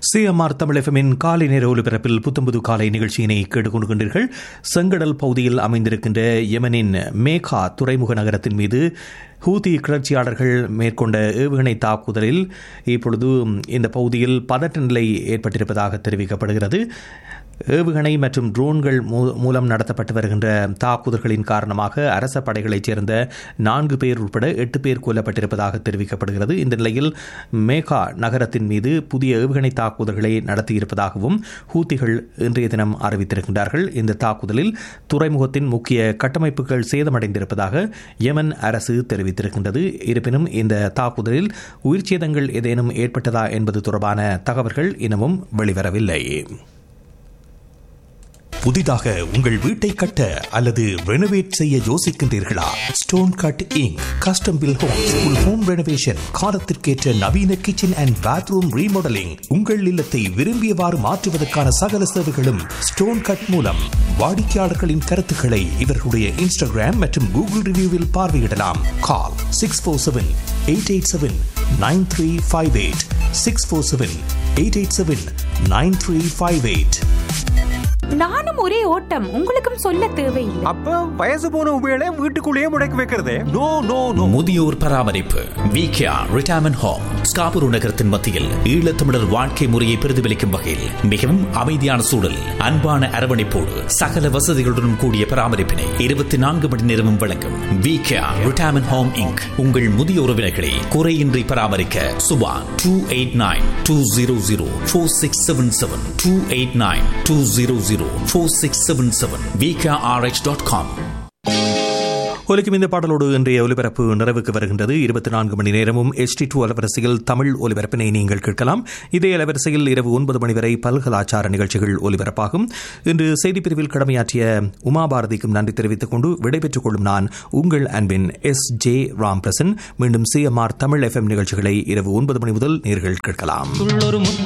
CMR Tamil எஃப்எம்மின் காலை நேர ஒலிபரப்பில் புத்தம்புது காலை நிகழ்ச்சியினை கேட்டுக்கொண்டு கொண்டீர்கள் செங்கடல் பகுதியில் அமைந்திருக்கின்ற யெமனின் மேகா துறைமுக நகரத்தின் மீது ஹூதி கிளர்ச்சியாளர்கள் மேற்கொண்ட ஏவுகணை தாக்குதலில் இப்பொழுது இந்த பகுதியில் பதட்ட நிலை ஏற்பட்டிருப்பதாக தெரிவிக்கப்படுகிறது ஏவுகணை மற்றும் ட்ரோன்கள் மூலம் நடத்தப்பட்டு வருகின்ற தாக்குதல்களின் காரணமாக அரச படைகளைச் சேர்ந்த நான்கு பேர் உட்பட எட்டு பேர் கொல்லப்பட்டிருப்பதாக தெரிவிக்கப்படுகிறது இந்த நிலையில் மேகா நகரத்தின் மீது புதிய ஏவுகணை தாக்குதல்களை நடத்தியிருப்பதாகவும் ஹூத்திகள் இன்றைய தினம் அறிவித்திருக்கின்றார்கள் இந்த தாக்குதலில் துறைமுகத்தின் முக்கிய கட்டமைப்புகள் சேதமடைந்திருப்பதாக யமன் அரசு தெரிவித்திருக்கின்றது இருப்பினும் இந்த தாக்குதலில் உயிர்ச்சேதங்கள் ஏதேனும் ஏற்பட்டதா என்பது தொடர்பான தகவல்கள் இன்னமும் வெளிவரவில்லை புதிதாக உங்கள் வீட்டை கட்ட அல்லது ரெனோவேட் செய்ய யோசிக்கின்றீர்களா stone cutting custom build homes full home renovation காலத்திற்கேற்ற நவீன கிச்சன் அண்ட் பாத்ரூம் ரீமாடலிங் உங்கள் இல்லத்தை விரும்பியவாறு மாற்றுவதற்கான சகல சேவைகளும் ஸ்டோன் கட் மூலம் வாடிக்கையாளர்களின் கருத்துக்களை இவர்களுடைய இன்ஸ்டாகிராம் மற்றும் கூகுள் ரிவ்யூவில் பார்வையிடலாம் call six four seven eight eight seven nine three five eight six four seven eight eight seven nine three five eight நானும் ஒரே ஓட்டம் உங்களுக்கும் சொல்ல தேவையில்லை அப்ப வயசு போன உபயோக வீட்டுக்குள்ளேயே முடக்கி வைக்கிறதே நோ நோ நோ முதியோர் பராமரிப்பு விகேஆ ரிட்டையர்மெண்ட் ஹோம் ஸ்காபூர் நகரத்தின் மத்தியில் ஈழத்தமிழர் வாழ்க்கை முறையை பிரதிபலிக்கும் வகையில் மிகவும் அமைதியான சூழல் அன்பான அரவணைப்போடு சகல வசதிகளுடன் கூடிய பராமரிப்பினை இருபத்தி நான்கு மணி நேரமும் வழங்கும் விகேஆ ரிட்டையர்மெண்ட் ஹோம் இங்க் உங்கள் முதிய உறவினர்களை குறையின்றி பராமரிக்க Subha two eight nine two zero zero four six seven seven two eight nine two zero zero four six seven seven VKRH dot com ஒலிக்கும் இந்த பாடலோடு இன்றைய ஒலிபரப்பு நிறைவுக்கு வருகின்றது இருபத்தி நான்கு மணி நேரமும் எஸ்டி டூ அலவரிசையில் தமிழ் ஒலிபரப்பினை நீங்கள் கேட்கலாம் இதே அலவரிசையில் இரவு ஒன்பது மணி வரை பல்கலாச்சார நிகழ்ச்சிகள் ஒலிபரப்பாகும் இன்று செய்திப்பிரிவில் கடமையாற்றிய உமாபாரதிக்கும் நன்றி தெரிவித்துக் கொண்டு விடைபெற்றுக் கொள்ளும் நான் உங்கள் அன்பின் எஸ் ஜே ராம்பிரசன் மீண்டும் சிஎம்ஆர் தமிழ் எஃப்எம் நிகழ்ச்சிகளை இரவு ஒன்பது மணி முதல் நேர்கள் கேட்கலாம்